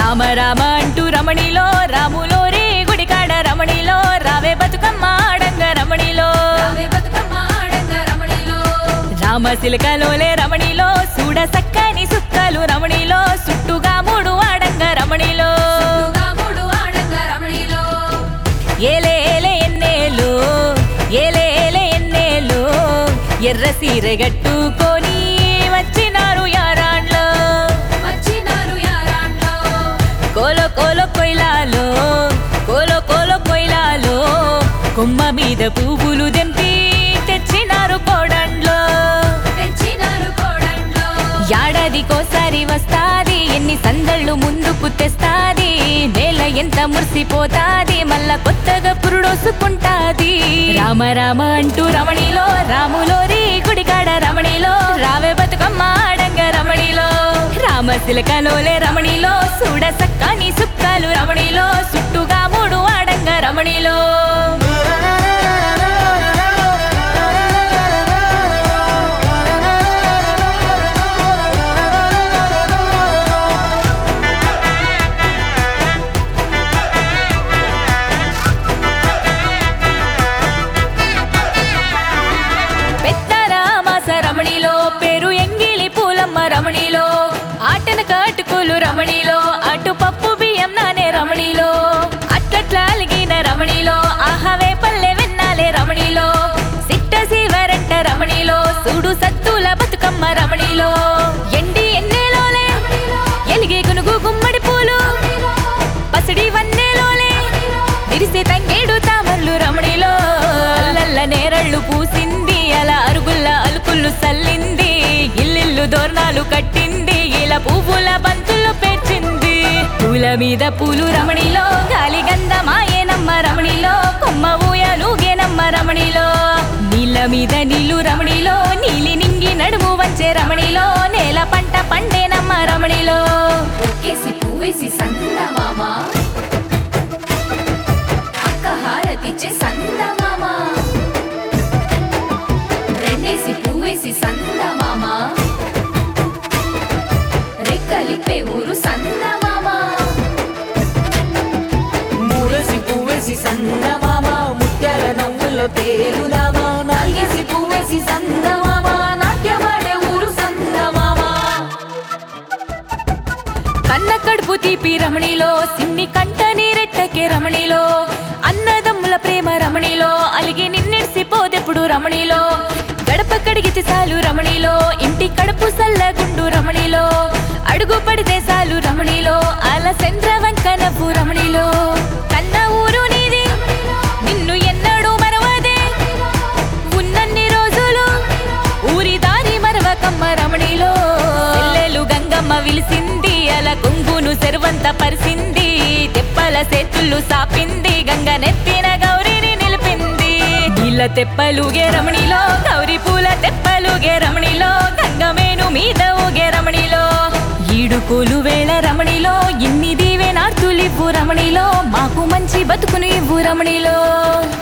రామ రామ అంటూ రమణిలో రాములో రే గుడికాడ రమణిలో రావే బతుకమ్మ ఆడంగ రమణిలో రావే బతుకమ్మ ఆడంగ రమణిలో రామ సిలకలోలే రమణిలో చూడ సక్కని సుక్కలు రమణిలో చుట్టుగా మూడు ఆడంగ రమణిలో చుట్టుగా మూడు ఆడంగ రమణిలో ఏలే ఏలే ఎన్నేలు ఏలే ఏలే ఎన్నేలు ఎర్ర సీర గట్టుకొని వచ్చినారు యారాండ్లో వచ్చినారు యారాంట్లో కోలో కోలో కొయిలాలో కోలో కోలో కొయిలాలో కొమ్మ మీద పువ్వులు దెంపి తెచ్చినారు కోడండ్లో తెచ్చినారు కోడంలో ఏడాదికోసారి వస్తాది ఎన్ని సందళ్ళు ముందుకు తెస్తాది నేల ఎంత మురిసిపోతాది మళ్ళా కొత్తగా పురుడోసుకుంటాది రామ రామ అంటూ రమణిలో రాములోరి గుడికాడ రమణిలో రావే బతుకమ్మ ఆడంగ రమణిలో రామ సిలకలోలే రమణిలో చూడ సక్కని సుక్కలు రమణిలో చుట్టుగా మూడు ఆడంగ రమణిలో పెద్ద రామాస రమణిలో పేరు ఎంగిలి పూలమ్మ రమణిలో ఆటన కాటుకులు రమణిలో అటు పప్పు బియ్యం నానే రమణిలో అట్లట్లా అలిగిన రమణిలో ఆహవే పల్లె వెన్నాలే రమణిలో సిట్ట శివరంట రమణిలో సుడు సత్తుల బతుకమ్మ రమణిలో ఎండి ఎన్నేలోలే ఎలిగే గునుగు గుమ్మడి పూలు పసిడి వన్నెలోలే విరిసే తంగేడు తామర్లు రమణిలో అల్లల్ల నేరళ్ళు పూసింది అలా అరుగుల్ల అలుకుళ్ళు సల్లింది ఇల్లిల్లు దోర్నాలు కట్టింది ఇలా పువ్వుల బంతులు పేర్చింది పూల మీద పూలు రమణిలో గాలి గంధమాయేనమ్మ రమణిలో కొమ్మ ఊయలుగేనమ్మ రమణిలో నీళ్ళ మీద నీళ్లు రమణిలో నీలి నింగి నడుము వచ్చే రమణిలో నేల పంట పండేనమ్మ రమణిలో ఒక్కేసి పువ్వేసి సందమామ అక్క హారతిచ్చే సందమామ రెండేసి పువ్వేసి సందమామ రెక్కలిప్పే ఊరు సందమామ మూడేసి పువ్వేసి సందమామ ముత్యాల నవ్వుల్లో తేలుదామా నాలుగేసి పువ్వేసి సందమామ నాట్యమాడే ఊరు సందమామ కన్న కడుపు తీపి రమణిలో సిన్ని కంట నీరెట్టకే రమణిలో అన్నదమ్ముల ప్రేమ రమణిలో అలిగి నిన్నెడిసిపోదెప్పుడు రమణిలో గడప కడిగితే చాలు రమణిలో ఇంటి కడుపు సల్లగుండు రమణిలో అడుగు పడితే చాలు రమణిలో అల చంద్ర వంకనపు రమణిలో కన్న ఊరు నీది నిన్ను ఎన్నడూ మరవదే ఉన్నన్ని రోజులు ఊరి దారి మరవకమ్మ రమణిలో ఎల్లెలు గంగమ్మ విలిసింది అల కొంగును సెరువంత పరిసింది తెప్పల చేతుళ్ళు సాపింది గంగ నెత్తిన గౌరిని నిలిపింది నీళ్ళ తెప్పలుగే రమణిలో గౌరి పూల తెప్పలుగే రమణిలో గంగమేను మీద ఊగే రమణిలో ఈడుకోలు వేళ రమణిలో ఇన్ని దీవె నార్తులివ్వు రమణిలో మాకు మంచి బతుకును ఇవ్వు రమణిలో